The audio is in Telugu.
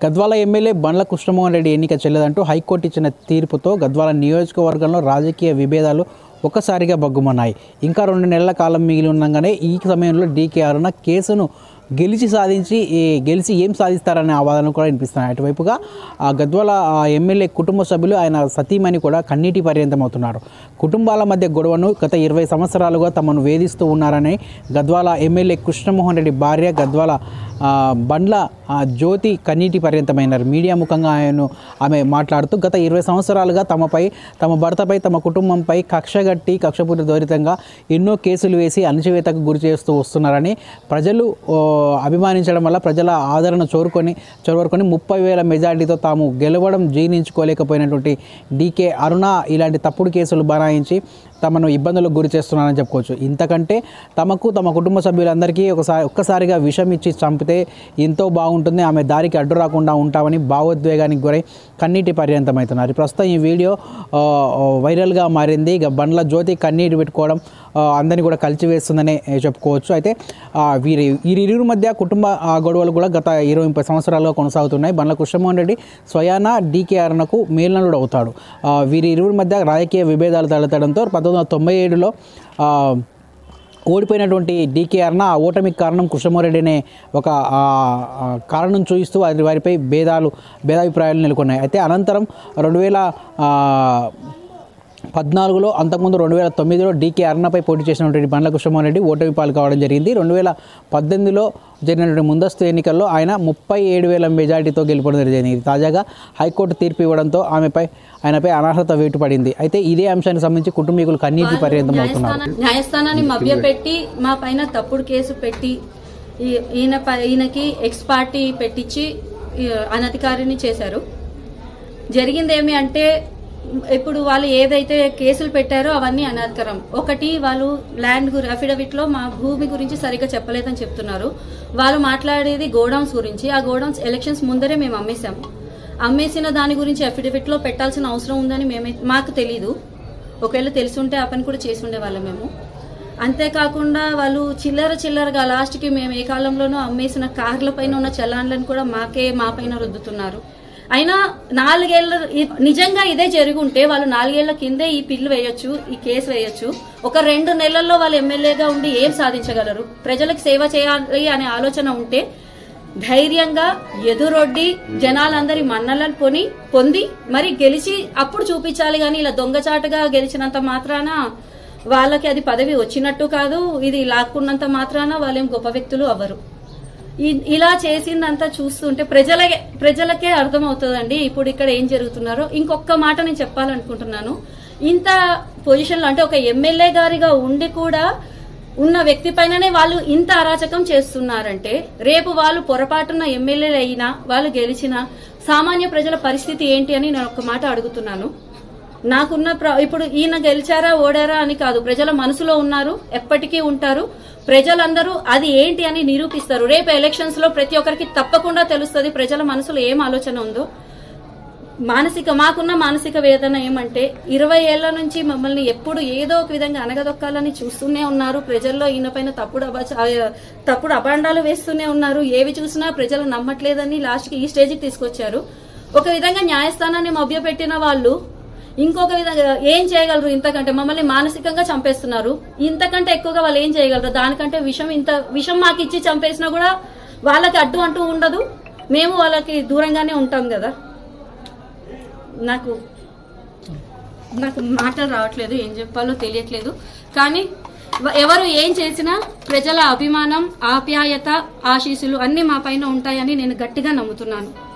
గద్వాల ఎమ్మెల్యే బండ్ల కృష్ణమోహన్ రెడ్డి ఎన్నిక చెల్లదంటూ హైకోర్టు ఇచ్చిన తీర్పుతో గద్వాల నియోజకవర్గంలో రాజకీయ విభేదాలు ఒక్కసారిగా బగ్గుమన్నాయి ఇంకా రెండు నెలల కాలం మిగిలి ఉండగానే ఈ సమయంలో డీకే అరుణ కేసును గెలిచి సాధించి ఈ గెలిచి ఏం సాధిస్తారనే ఆవాదనలు కూడా వినిపిస్తున్నాయి అటువైపుగా ఆ గద్వాల ఆ ఎమ్మెల్యే కుటుంబ సభ్యులు ఆయన సతీమణి కూడా కన్నీటి పర్యంతం అవుతున్నారు కుటుంబాల మధ్య గొడవను గత ఇరవై సంవత్సరాలుగా తమను వేధిస్తూ ఉన్నారని గద్వాల ఎమ్మెల్యే కృష్ణమోహన్ రెడ్డి భార్య గద్వాల ఆ, బండ్ల ఆ, జ్యోతి కన్నీటి పర్యంతమైనారు మీడియా ముఖంగా ఆయన ఆమె మాట్లాడుతూ గత ఇరవై సంవత్సరాలుగా తమపై తమ భర్తపై తమ కుటుంబంపై కక్షగట్టి కక్షపూరిత దోరితంగా ఎన్నో కేసులు వేసి అణచివేతకు గురి చేస్తూ వస్తున్నారని ప్రజలు ఓ, అభిమానించడం వల్ల ప్రజల ఆదరణ చోరుకొని చొరవరుకొని ముప్పై వేల మెజార్టీతో తాము గెలవడం జీర్ణించుకోలేకపోయినటువంటి డీకే అరుణ ఇలాంటి తప్పుడు కేసులు బనాయించి తమను ఇబ్బందులకు గురి చేస్తున్నారని చెప్పుకోవచ్చు ఇంతకంటే తమకు తమ కుటుంబ సభ్యులందరికీ ఒకసారి ఒక్కసారిగా విషం ఇచ్చి చంపితే ఎంతో బాగుంటుంది ఆమె దారికి అడ్డు రాకుండా ఉంటామని భావోద్వేగానికి గురై కన్నీటి పర్యంతమవుతున్నారు ప్రస్తుతం ఈ వీడియో ఆ, వైరల్గా మారింది ఇక బండ్ల జ్యోతి కన్నీటి పెట్టుకోవడం ఆ, అందరినీ కూడా కలిచివేస్తుందని చెప్పుకోవచ్చు అయితే ఆ, వీరి వీరిరువురి మధ్య కుటుంబ ఆ, గొడవలు కూడా గత ఇరవై ముప్పై సంవత్సరాలుగా కొనసాగుతున్నాయి బండ్ల కృష్ణమోహన్ రెడ్డి స్వయాన డీకే అరుణకు మేల్నలుడు అవుతాడు ఆ, వీరి ఇరువురి మధ్య రాజకీయ విభేదాలు తలెత్తడంతో పంతొమ్మిది వందల తొంభై ఏడులో ఆ, ఓడిపోయినటువంటి డీకే అరుణ ఆ ఓటమికి కారణం కృష్ణమోరెడ్డి అనే ఒక ఆ, ఆ, కారణం చూపిస్తూ వారి వారిపై భేదాలు భేదాభిప్రాయాలు నెలకొన్నాయి అయితే అనంతరం రెండు వేల ఆ, పద్నాలుగులో అంతకుముందు రెండు వేల తొమ్మిదిలో డీకే అరుణపై పోటీ చేసినటువంటి బండ్ల కృష్ణమోహన్ రెడ్డి ఓటమి పాలు కావడం జరిగింది రెండు వేల పద్దెనిమిదిలో జరిగినటువంటి ముందస్తు ఎన్నికల్లో ఆయన ముప్పై ఏడు వేల మెజార్టీతో గెలుపడం జరిగింది తాజాగా హైకోర్టు తీర్పు ఇవ్వడంతో ఆమెపై ఆయనపై అనర్హత వేటు పడింది అయితే ఇదే అంశానికి సంబంధించి కుటుంబీకులు కన్నీటి పర్యంతం అవుతున్నారు న్యాయస్థానం- న్యాయస్థానాన్ని మభ్యపెట్టి మా పైన తప్పుడు కేసు పెట్టి ఈ- ఈయన పై- ఈయనకి ఎక్స్ పార్టీ పెట్టించి ఈ అనధికారిని చేశారు జరిగింది ఏమి అంటే ఇప్పుడు వాళ్ళు ఏదైతే కేసులు పెట్టారో అవన్నీ అనధికారం ఒకటి వాళ్ళు ల్యాండ్ అఫిడవిట్ లో మా భూమి గురించి సరిగ్గా చెప్పలేదని చెప్తున్నారు వాళ్ళు మాట్లాడేది గోడౌన్స్ గురించి ఆ గోడౌన్స్ ఎలక్షన్స్ ముందరే మేము అమ్మేశాము అమ్మేసిన దాని గురించి అఫిడవిట్ లో పెట్టాల్సిన అవసరం ఉందని మేమే మాకు తెలీదు ఒకవేళ తెలుసుంటే ఆ పని కూడా చేసి ఉండేవాళ్ళం మేము అంతేకాకుండా వాళ్ళు చిల్లర చిల్లరగా లాస్ట్కి మేము ఏ కాలంలోనూ అమ్మేసిన కార్ల పైన ఉన్న చలాన్లను కూడా మాకే మా పైన రుద్దుతున్నారు అయినా నాలుగేళ్ల ఇ- నిజంగా ఇదే జరుగుంటే వాళ్ళు నాలుగేళ్ల కిందే ఈ పిల్లు వేయొచ్చు ఈ కేసు వేయొచ్చు ఒక రెండు నెలల్లో వాళ్ళు ఎమ్మెల్యేగా ఉండి ఏం సాధించగలరు ప్రజలకు సేవ చేయాలి అనే ఆలోచన ఉంటే ధైర్యంగా ఎదురొడ్డి జనాలందరి మన్నలను పొని పొంది మరి గెలిచి అప్పుడు చూపించాలి కానీ ఇలా దొంగచాటుగా గెలిచినంత మాత్రాన వాళ్ళకి అది పదవి వచ్చినట్టు కాదు ఇది లాక్కున్నంత మాత్రాన వాళ్ళేం గొప్ప వ్యక్తులు అవ్వరు ఇ- ఇలా చేసిందంతా చూస్తుంటే ప్రజలకే ప్రజలకే అర్థమవుతుందండి ఇప్పుడు ఇక్కడ ఏం జరుగుతున్నారో ఇంకొక మాట నేను చెప్పాలనుకుంటున్నాను ఇంత పొజిషన్లో అంటే ఒక ఎమ్మెల్యే గారిగా ఉండి కూడా ఉన్న వ్యక్తి పైననే వాళ్ళు ఇంత అరాచకం చేస్తున్నారంటే రేపు వాళ్ళు పొరపాటున ఎమ్మెల్యేలు అయినా వాళ్ళు గెలిచినా సామాన్య ప్రజల పరిస్థితి ఏంటి అని నేను ఒక మాట అడుగుతున్నాను నాకున్న ప్ర- ఇప్పుడు ఈయన గెలిచారా ఓడారా అని కాదు ప్రజల మనసులో ఉన్నారు ఎప్పటికీ ఉంటారు ప్రజలందరూ అది ఏంటి అని నిరూపిస్తారు రేపు ఎలక్షన్స్ లో ప్రతి ఒక్కరికి తప్పకుండా తెలుస్తుంది ప్రజల మనసులో ఏం ఆలోచన ఉందో మానసిక మాకున్న మానసిక వేదన ఏమంటే ఇరవై ఏళ్ల నుంచి మమ్మల్ని ఎప్పుడు ఏదో ఒక విధంగా అనగదొక్కాలని చూస్తూనే ఉన్నారు ప్రజల్లో ఈయన పైన తప్పుడు అబచ- ఆ, తప్పుడు అభాండాలు వేస్తూనే ఉన్నారు ఏవి చూసినా ప్రజలు నమ్మట్లేదని లాస్ట్ కి ఈ స్టేజ్కి తీసుకొచ్చారు ఒక విధంగా న్యాయస్థానాన్ని మభ్యపెట్టిన వాళ్ళు ఇంకొక విధంగా ఏం చేయగలరు ఇంతకంటే మమ్మల్ని మానసికంగా చంపేస్తున్నారు ఇంతకంటే ఎక్కువగా వాళ్ళు ఏం చేయగలరు దానికంటే విషం ఇంత విషం మాకు ఇచ్చి చంపేసినా కూడా వాళ్ళకి అడ్డు అంటూ ఉండదు మేము వాళ్ళకి దూరంగానే ఉంటాం కదా నాకు నాకు మాటలు రావట్లేదు ఏం చెప్పాలో తెలియట్లేదు కానీ వ- ఎవరు ఏం చేసినా ప్రజల అభిమానం ఆప్యాయత ఆశీస్సులు అన్ని మా పైన ఉంటాయని నేను గట్టిగా నమ్ముతున్నాను